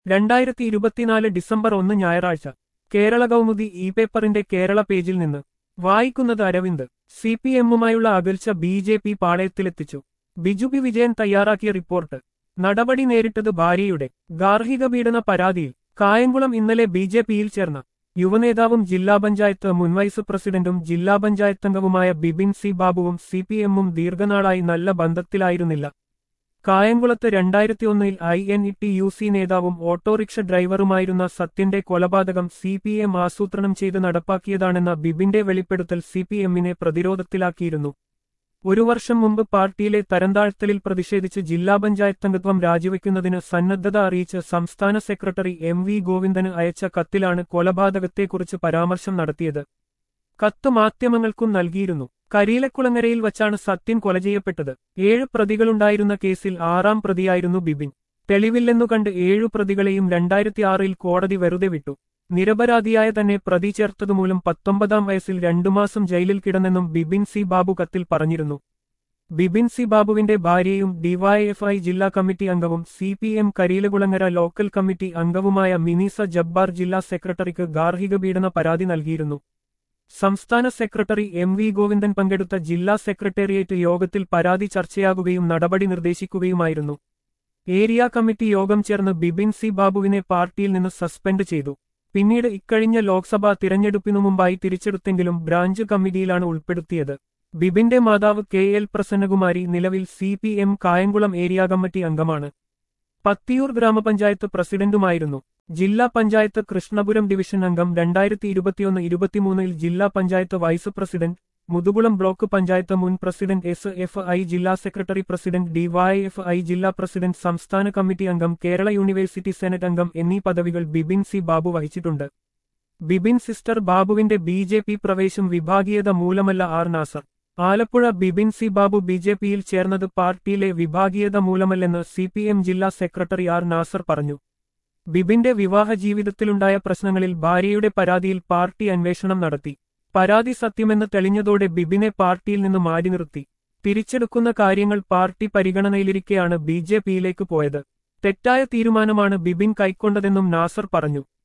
രണ്ടായിരത്തി ഇരുപത്തിനാല് ഡിസംബർ ഒന്ന് ഞായറാഴ്ച കേരള കൗമുദി ഇ പേപ്പറിന്റെ കേരള പേജിൽ നിന്ന് വായിക്കുന്നത് അരവിന്ദ് സി പി എമ്മുമായുള്ള അകൽച്ച ബി ജെ പി പാളയത്തിലെത്തിച്ചു ബിജു പി വിജയൻ തയ്യാറാക്കിയ റിപ്പോർട്ട് നടപടി നേരിട്ടത് ഭാര്യയുടെ ഗാർഹിക പീഡന പരാതിയിൽ കായംകുളം ഇന്നലെ ബി ജെ പിയിൽ ചേർന്ന യുവനേതാവും ജില്ലാ പഞ്ചായത്ത് മുൻ വൈസ് പ്രസിഡന്റും ജില്ലാ പഞ്ചായത്ത് അംഗവുമായ ബിബിൻ സി ബാബുവും സി പി എമ്മും ദീർഘനാളായി നല്ല ബന്ധത്തിലായിരുന്നില്ല കായംകുളത്ത് രണ്ടായിരത്തി ഒന്നിൽ I N T U C സി നേതാവും ഓട്ടോറിക്ഷ ഡ്രൈവറുമായിരുന്ന സത്യന്റെ കൊലപാതകം സി പി എം ആസൂത്രണം ചെയ്ത് നടപ്പാക്കിയതാണെന്ന ബിബിന്റെ വെളിപ്പെടുത്തൽ സി പി എമ്മിനെ പ്രതിരോധത്തിലാക്കിയിരുന്നു ഒരു വർഷം മുമ്പ് പാർട്ടിയിലെ തരംതാഴ്ത്തലിൽ പ്രതിഷേധിച്ച് ജില്ലാ പഞ്ചായത്ത് അംഗത്വം രാജിവെക്കുന്നതിന് സന്നദ്ധത അറിയിച്ച് സംസ്ഥാന സെക്രട്ടറി എം വി ഗോവിന്ദന് അയച്ച കത്തിലാണ് കൊലപാതകത്തെക്കുറിച്ച് പരാമർശം നടത്തിയത് കത്ത് മാധ്യമങ്ങൾക്കും നൽകിയിരുന്നു കരിയിലക്കുളങ്ങരയിൽ വച്ചാണ് സത്യൻ കൊല ചെയ്യപ്പെട്ടത് ഏഴ് പ്രതികളുണ്ടായിരുന്ന കേസിൽ ആറാം പ്രതിയായിരുന്നു ബിബിൻ തെളിവില്ലെന്നു കണ്ട് ഏഴു പ്രതികളെയും രണ്ടായിരത്തി ആറിൽ കോടതി വെറുതെ വിട്ടു നിരപരാധിയായ തന്നെ പ്രതി ചേർത്തതുമൂലം പത്തൊമ്പതാം വയസ്സിൽ രണ്ടു മാസം ജയിലിൽ കിടന്നെന്നും ബിബിൻ സി ബാബു കത്തിൽ പറഞ്ഞിരുന്നു ബിബിൻ സി ബാബുവിന്റെ ഭാര്യയും ഡിവൈഎഫ്ഐ ജില്ലാ കമ്മിറ്റി അംഗവും C P M Kariyilakulangara local committee അംഗവുമായ മിനിസ ജബ്ബാർ ജില്ലാ സെക്രട്ടറിക്ക് ഗാർഹിക പീഡന പരാതി നൽകിയിരുന്നു സംസ്ഥാന സെക്രട്ടറി എം വി ഗോവിന്ദൻ പങ്കെടുത്ത ജില്ലാ സെക്രട്ടേറിയറ്റ് യോഗത്തിൽ പരാതി ചർച്ചയാകുകയും നടപടി നിർദ്ദേശിക്കുകയുമായിരുന്നു ഏരിയ കമ്മിറ്റി യോഗം ചേർന്ന് ബിബിൻ സി ബാബുവിനെ പാർട്ടിയിൽ നിന്ന് സസ്പെൻഡ് ചെയ്തു പിന്നീട് ഇക്കഴിഞ്ഞ ലോക്സഭാ തിരഞ്ഞെടുപ്പിനു മുമ്പായി തിരിച്ചെടുത്തെങ്കിലും ബ്രാഞ്ച് കമ്മിറ്റിയിലാണ് ഉൾപ്പെടുത്തിയത് ബിബിന്റെ മാതാവ് കെ എൽ പ്രസന്നകുമാരി നിലവിൽ C P M Kayamkulam area committee അംഗമാണ് പത്തിയൂർ ഗ്രാമപഞ്ചായത്ത് പ്രസിഡന്റുമായിരുന്നു ജില്ലാ പഞ്ചായത്ത് കൃഷ്ണപുരം ഡിവിഷൻ അംഗം രണ്ടായിരത്തി ഇരുപത്തിയൊന്ന് ഇരുപത്തിമൂന്നിൽ ജില്ലാ panchayat vice president Muthukulam block panchayat മുൻ പ്രസിഡന്റ് എസ് എഫ് ഐ ജില്ലാ സെക്രട്ടറി പ്രസിഡന്റ് ഡിവൈഎഫ് ഐ ജില്ലാ പ്രസിഡന്റ് സംസ്ഥാന കമ്മിറ്റി അംഗം കേരള യൂണിവേഴ്സിറ്റി സെനറ്റ് അംഗം എന്നീ പദവികൾ ബിബിൻ സി ബാബു വഹിച്ചിട്ടുണ്ട് ബിബിൻ സിസ്റ്റർ ബാബുവിന്റെ ബി ജെ പി പ്രവേശം വിഭാഗീയത മൂലമല്ല R Nasar Alappuzha Bibin C Babu B J പിയിൽ ചേർന്നത് പാർട്ടിയിലെ വിഭാഗീയത മൂലമല്ലെന്ന് സി പി എം ജില്ലാ സെക്രട്ടറി ആർ നാസർ പറഞ്ഞു ബിബിന്റെ വിവാഹ ജീവിതത്തിലുണ്ടായ പ്രശ്നങ്ങളിൽ ഭാര്യയുടെ പരാതിയിൽ പാർട്ടി അന്വേഷണം നടത്തി പരാതി സത്യമെന്ന് തെളിഞ്ഞതോടെ ബിബിനെ പാർട്ടിയിൽ നിന്ന് മാറ്റി നിർത്തി തിരിച്ചെടുക്കുന്ന കാര്യങ്ങൾ പാർട്ടി പരിഗണനയിലിരിക്കെയാണ് ബി ജെ പിയിലേക്ക് പോയത് തെറ്റായ തീരുമാനമാണ് ബിബിൻ കൈക്കൊണ്ടതെന്നും നാസർ പറഞ്ഞു